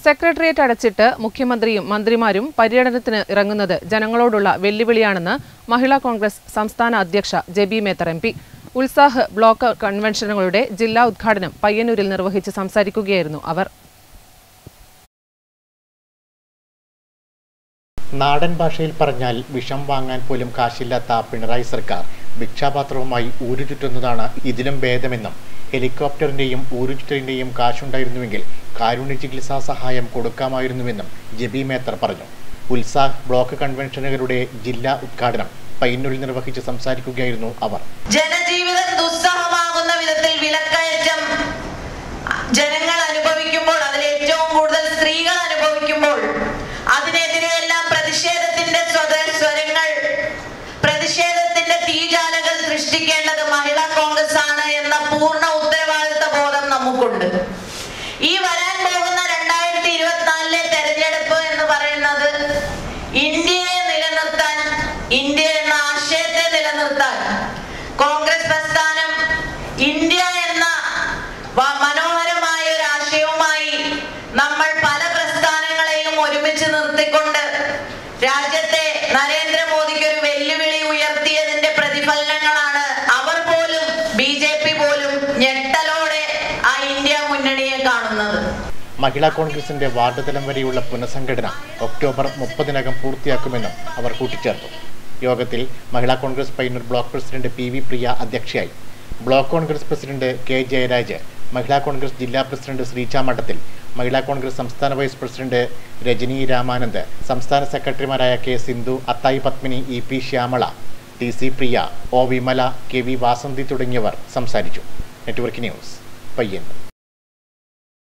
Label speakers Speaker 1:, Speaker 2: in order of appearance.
Speaker 1: secretariat അടച്ചിട്ട് മുഖ്യമന്ത്രിയും മന്ത്രിമാരും പര്യടനത്തിന് ഇറങ്ങുന്നത് ജനങ്ങളോടുള്ള വെല്ലുവിളിയാണെന്ന് മഹിളാ കോൺഗ്രസ് സംസ്ഥാന അധ്യക്ഷ Jebi Mather M P Utsah block കൺവെൻഷനുകളുടെ ജില്ലാ ഉദ്ഘാടനം പയ്യന്നൂരിൽ നിർവഹിച്ച് സംസാരിക്കുകയായിരുന്നു അവർ
Speaker 2: നാടൻ ഭാഷയിൽ പറഞ്ഞാൽ വിഷം വാങ്ങാൻ പോലും കാശില്ലാത്ത പിണറായി സർക്കാർ ഭിക്ഷാപാത്രവുമായി ഊരുചുറ്റുന്നതാണ് ഇതിലും ഭേദമെന്നും ഹെലികോപ്റ്ററിന്റെയും ഊരുചുറ്റലിന്റെയും കാശുണ്ടായിരുന്നുവെങ്കിൽ കാരുണ്യ ചികിത്സാ സഹായം കൊടുക്കാമായിരുന്നുവെന്നും ജബി മേത്തർ പറഞ്ഞു ഉത്സാഹ് ബ്ലോക്ക് കൺവെൻഷനുകളുടെ ജില്ലാ ഉദ്ഘാടനം പയ്യന്നൂരിൽ നിർവഹിച്ച് സംസാരിക്കുകയായിരുന്നു അവർ
Speaker 3: ജനജീവിതം ദുസ്സഹമാകുന്ന വിധത്തിൽ വിലക്കയറ്റം ജനങ്ങൾ അനുഭവിക്കുമ്പോൾ അതിൽ ഏറ്റവും കൂടുതൽ സ്ത്രീകൾ അനുഭവിക്കുമ്പോൾ അതിനെതിരെയെല്ലാം പ്രതിഷേധത്തിന്റെ സ്വത- സ്വരങ്ങൾ പ്രതിഷേധത്തിന്റെ തീജാലകൾ സൃഷ്ടിക്കേണ്ടത് മഹിളാ കോൺഗ്രസ് ആണ് എന്ന പൂർണ്ണ ഉത്തരവാദിത്ത ബോധം നമുക്കുണ്ട് ഈ വരാൻ പോകുന്ന രണ്ടായിരത്തി ഇരുപത്തിനാലിലെ തെരഞ്ഞെടുപ്പ് എന്ന് പറയുന്നത് ഇന്ത്യയെ നിലനിർത്താൻ ഇന്ത്യ എന്ന ആശയത്തെ നിലനിർത്താൻ കോൺഗ്രസ് പ്രസ്ഥാനം ഇന്ത്യ എന്ന വ- മനോഹരമായ ഒരു ആശയവുമായി നമ്മൾ പല പ്രസ്ഥാനങ്ങളെയും ഒരുമിച്ച് നിർത്തിക്കൊണ്ട് രാജ്യത്തെ നരേന്ദ്രമോദിക്ക് ഒരു വെല്ലുവിളി ഉയർത്തിയതിന്റെ പ്രതിഫലനങ്ങളാണ് അവർ പോലും ബി ജെ പി പോലും ഞെട്ടലോടെ ആ ഇന്ത്യ മുന്നണിയെ കാണുന്നത്
Speaker 2: മഹിളാ കോൺഗ്രസിന്റെ വാർഡ് തലം വരെയുള്ള പുനഃസംഘടന ഒക്ടോബർ മുപ്പതിനകം പൂർത്തിയാക്കുമെന്നും അവർ കൂട്ടിച്ചേർത്തു യോഗത്തിൽ Mahila Congress Payyanur block president P V Priya അധ്യക്ഷയായി block Congress president K Jayaraj Mahila Congress ജില്ലാ പ്രസിഡന്റ് ശ്രീച മഠത്തിൽ മഹിളാ കോൺഗ്രസ് സംസ്ഥാന വൈസ് പ്രസിഡന്റ് രജനി രാമാനന്ദ് സംസ്ഥാന സെക്രട്ടറിമാരായ K Sindhu Athayi Padmini E P Syamala T C Priya O Vimala K V Vasanthi തുടങ്ങിയവർ സംസാരിച്ചു നെറ്റ്വർക്ക് ന്യൂസ് പയ്യന്നൂർ